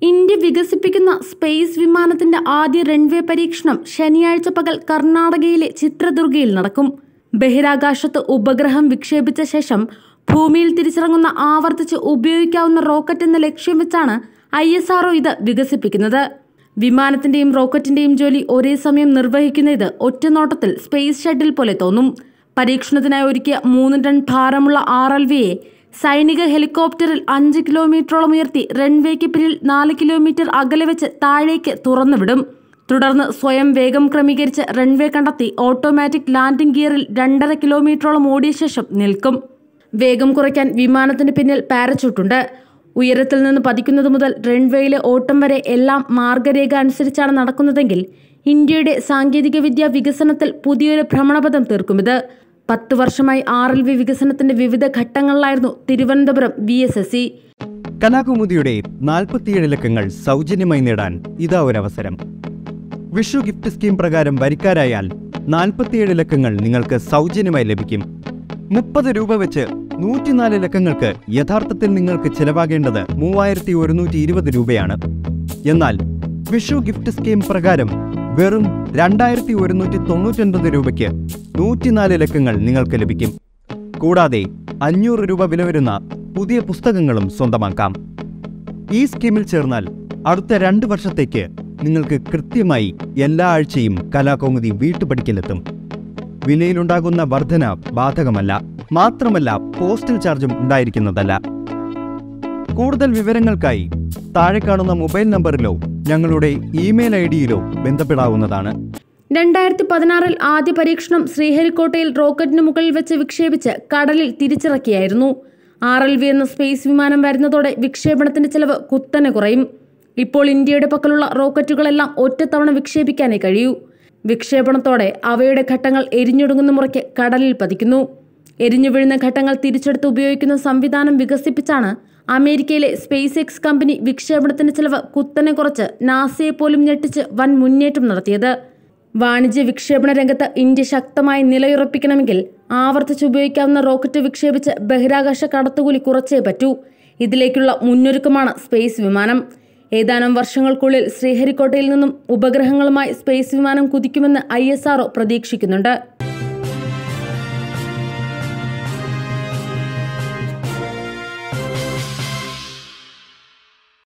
India വികസിപ്പിക്കുന്ന space വിമാനത്തിന്റെ ആദ്യ റൺവേ പരീക്ഷണം ശനിയാഴ്ച പകൽ കർണാടകയിലെ ചിത്രദുർഗയിൽ നടക്കും ബഹിരാകാശത്ത് ഉപഗ്രഹം വിക്ഷേപിച്ച ശേഷം ഭൂമിയിൽ തിരിച്ചിറങ്ങുന്ന ആവർത്തിച്ച് ഉപയോഗിക്കാവുന്ന റോക്കറ്റ് എന്ന ലക്ഷ്യം വെച്ചാണ് ഐ എസ് ആർഒ ഇത് വികസിപ്പിക്കുന്നത് വിമാനത്തിന്റെയും റോക്കറ്റിന്റെയും ജോലി ഒരേ സമയം നിർവഹിക്കുന്ന ഇത് ഒറ്റനോട്ടത്തിൽ സ്പേസ് ഷട്ടിൽ പോലെ തോന്നും പരീക്ഷണത്തിനായി ഒരുക്കിയ മൂന്ന് ടൺ ഭാരമുള്ള ആർ എൽ വിയെ സൈനിക ഹെലികോപ്റ്ററിൽ അഞ്ച് കിലോമീറ്ററോളം ഉയർത്തി റൺവേക്ക് പിന്നിൽ നാല് കിലോമീറ്റർ അകലെ വെച്ച് താഴേക്ക് തുറന്നുവിടും തുടർന്ന് സ്വയം വേഗം ക്രമീകരിച്ച് റൺവേ കണ്ടെത്തി ഓട്ടോമാറ്റിക് ലാൻഡിംഗ് ഗിയറിൽ രണ്ടര കിലോമീറ്ററോളം ഓടിയ ശേഷം നിൽക്കും വേഗം കുറയ്ക്കാൻ വിമാനത്തിന് പിന്നിൽ പാരച്യൂട്ടുണ്ട് ഉയരത്തിൽ നിന്ന് പതിക്കുന്നത് മുതൽ റൺവേയിലെ ഓട്ടം വരെ എല്ലാം മാർഗരേഖ അനുസരിച്ചാണ് നടക്കുന്നതെങ്കിൽ ഇന്ത്യയുടെ സാങ്കേതികവിദ്യാ വികസനത്തിൽ പുതിയൊരു ഭ്രമണപഥം തീർക്കുമിത് പത്ത് വർഷമായി ആർ എൽ വി വികസനത്തിന്റെ വിവിധ ഘട്ടങ്ങളിലായിരുന്നു Thiruvananthapuram V S S C കലാകുമുദിയുടെ നാൽപ്പത്തിയേഴ് ലക്കങ്ങൾ സൗജന്യമായി നേടാൻ ഇതാ ഒരവസരം വിഷു ഗിഫ്റ്റ് സ്കീം പ്രകാരം വരിക്കാരായാൽ നാൽപ്പത്തിയേഴ് ലക്കങ്ങൾ നിങ്ങൾക്ക് സൗജന്യമായി ലഭിക്കും മുപ്പത് രൂപ വെച്ച് നൂറ്റിനാല് ലക്കങ്ങൾക്ക് യഥാർത്ഥത്തിൽ നിങ്ങൾക്ക് ചെലവാകേണ്ടത് മൂവായിരത്തി ഒരുന്നൂറ്റി ഇരുപത് രൂപയാണ് എന്നാൽ വിഷു ഗിഫ്റ്റ് സ്കീം പ്രകാരം വെറും രണ്ടായിരത്തി ഒരുന്നൂറ്റി തൊണ്ണൂറ്റൊൻപത് രൂപയ്ക്ക് നൂറ്റിനാല് ലക്കങ്ങൾ നിങ്ങൾക്ക് ലഭിക്കും കൂടാതെ അഞ്ഞൂറ് രൂപ വില വരുന്ന പുതിയ പുസ്തകങ്ങളും സ്വന്തമാക്കാം ഈ സ്കീമിൽ ചേർന്നാൽ അടുത്ത രണ്ട് വർഷത്തേക്ക് നിങ്ങൾക്ക് കൃത്യമായി എല്ലാ ആഴ്ചയും കലാകൗമുദി വീട്ടുപടിക്കലെത്തും വിലയിലുണ്ടാകുന്ന വർധന ബാധകമല്ല മാത്രമല്ല പോസ്റ്റൽ ചാർജും ഉണ്ടായിരിക്കുന്നതല്ല കൂടുതൽ വിവരങ്ങൾക്കായി താഴെ കാണുന്ന മൊബൈൽ നമ്പറിലോ ഞങ്ങളുടെ ഇമെയിൽ ഐ ഡിയിലോ ബന്ധപ്പെടാവുന്നതാണ് രണ്ടായിരത്തി പതിനാറിൽ ആദ്യ പരീക്ഷണം ശ്രീഹരിക്കോട്ടയിൽ റോക്കറ്റിന് മുകളിൽ വെച്ച് വിക്ഷേപിച്ച് കടലിൽ തിരിച്ചിറക്കിയായിരുന്നു ആർ എൽ വി എന്ന സ്പേസ് വിമാനം വരുന്നതോടെ വിക്ഷേപണത്തിന്റെ ചെലവ് കുത്തനെ കുറയും ഇപ്പോൾ ഇന്ത്യയുടെ പക്കലുള്ള റോക്കറ്റുകളെല്ലാം ഒറ്റത്തവണ വിക്ഷേപിക്കാനേ കഴിയൂ വിക്ഷേപണത്തോടെ അവയുടെ ഘട്ടങ്ങൾ എരിഞ്ഞൊടുങ്ങുന്ന മുറയ്ക്ക് കടലിൽ പതിക്കുന്നു എരിഞ്ഞു വീഴുന്ന ഘട്ടങ്ങൾ തിരിച്ചെടുത്ത് ഉപയോഗിക്കുന്ന സംവിധാനം വികസിപ്പിച്ചാണ് അമേരിക്കയിലെ സ്പേസ് എക്സ് കമ്പനി വിക്ഷേപണത്തിന്റെ ചെലവ് കുത്തനെ കുറച്ച് നാസയെ പോലും ഞെട്ടിച്ച് വൻ മുന്നേറ്റം നടത്തിയത് വാണിജ്യ വിക്ഷേപണ രംഗത്ത് ഇന്ത്യ ശക്തമായി നിലയുറപ്പിക്കണമെങ്കിൽ ആവർത്തിച്ച് ഉപയോഗിക്കാവുന്ന റോക്കറ്റ് വിക്ഷേപിച്ച് ബഹിരാകാശ കടത്തുകൂലി കുറച്ചേ പറ്റൂ ഇതിലേക്കുള്ള മുന്നൊരുക്കമാണ് സ്പേസ് വിമാനം ഏതാനും വർഷങ്ങൾക്കുള്ളിൽ ശ്രീഹരിക്കോട്ടയിൽ നിന്നും ഉപഗ്രഹങ്ങളുമായി സ്പേസ് വിമാനം കുതിക്കുമെന്ന് ഐ പ്രതീക്ഷിക്കുന്നുണ്ട്